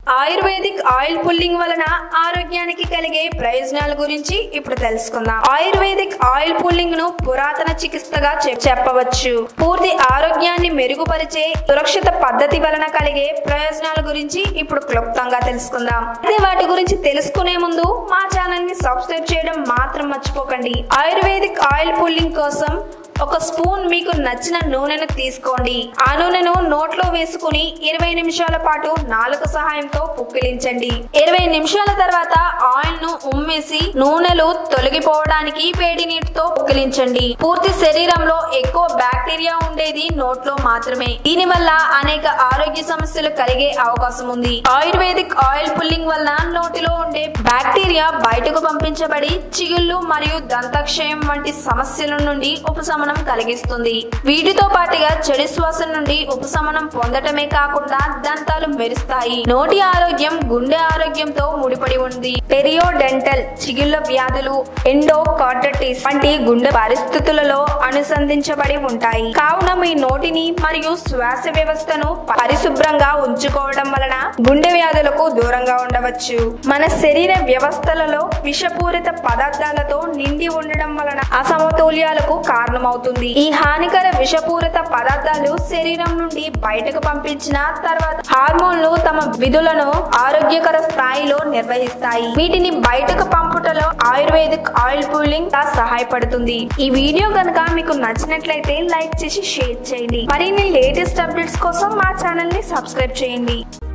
ayurvedic oil pulling వలన ఆరోగ్యానికి కలిగే ప్రయోజనాల గురించి ఇప్పుడు తెలుసుకుందాం ఆయుర్వేదిక్ ఆయిల్ పుల్లింగ్ ను పురాతన చికిత్సగా చెప్- చెప్పవచ్చు పూర్తి ఆరోగ్యాన్ని మెరుగుపరిచే సురక్షిత పద్ధతి వలన కలిగే ప్రయోజనాల గురించి ఇప్పుడు క్లుప్తంగా తెలుసుకుందాం అయితే వాటి గురించి తెలుసుకునే ముందు మా ఛానల్ ని సబ్స్క్రైబ్ చేయడం మాత్రం మర్చిపోకండి ఆయుర్వేదిక్ ఆయిల్ పుల్లింగ్ కోసం ఒక స్పూన్ మీకు నచ్చిన నూనెను తీసుకోండి ఆ నూనెను నోట్లో వేసుకుని ఇరవై నిమిషాల పాటు నాలుక సహాయంతో పుక్కిలించండి ఇరవై నిమిషాల తర్వాత ఆయిల్ ను ఉమ్మేసి నూనెలు తొలగిపోవడానికి వేడి నీటితో పుక్కిలించండి పూర్తి శరీరంలో ఎక్కువ బ్యాక్టీరియా ఉండేది నోట్లో మాత్రమే దీని వల్ల అనేక ఆరోగ్య సమస్యలు కలిగే అవకాశం ఉంది ఆయుర్వేదిక్ ఆయిల్ పుల్లింగ్ వల్ల నోటిలో ఉండే బ్యాక్టీరియా బయటకు పంపించబడి చిగుళ్ళు మరియు దంతక్షయం వంటి సమస్యల నుండి ఉపశమనం కలిగిస్తుంది వీటితో పాటుగా చెడు శ్వాస నుండి ఉపశమనం పొందటమే కాకుండా దంతాలు మెరుస్తాయి నోటి ఆరోగ్యం గుండె ఆరోగ్యంతో ముడిపడి ఉంది పెరియోడెంటల్ చిగుళ్ళ వ్యాధులు ఎండోకార్టటిస్ వంటి గుండె పరిస్థితులలో అనుసంధించబడి ఉంటాయి కావున మీ నోటిని మరియు శ్వాస వ్యవస్థను పరిశుభ్రంగా ఉంచుకోవడం వలన గుండె వ్యాధులకు దూరంగా ఉండవచ్చు మన శరీర వ్యవస్థలలో విషపూరిత పదార్థాలతో నిండి ఉండడం వలన అసమతుల్యాలకు కారణమవుతుంది ఈ హానికర విషపూరిత పదార్థాలు శరీరం నుండి బయటకు పంపించిన తర్వాత హార్మోన్లు తమ విధులను ఆరోగ్యకర స్థాయిలో నిర్వహిస్తాయి వీటిని బయటకు పంపుటలో ఆయుర్వేదిక్ ఆయిల్ పూలింగ్ సహాయపడుతుంది ఈ వీడియో కనుక మీకు నచ్చినట్లయితే లైక్ చేసి షేర్ చేయండి మరిన్ని లేటెస్ట్ అప్డేట్స్ కోసం మా ఛానల్ ని సబ్స్క్రైబ్ చేయండి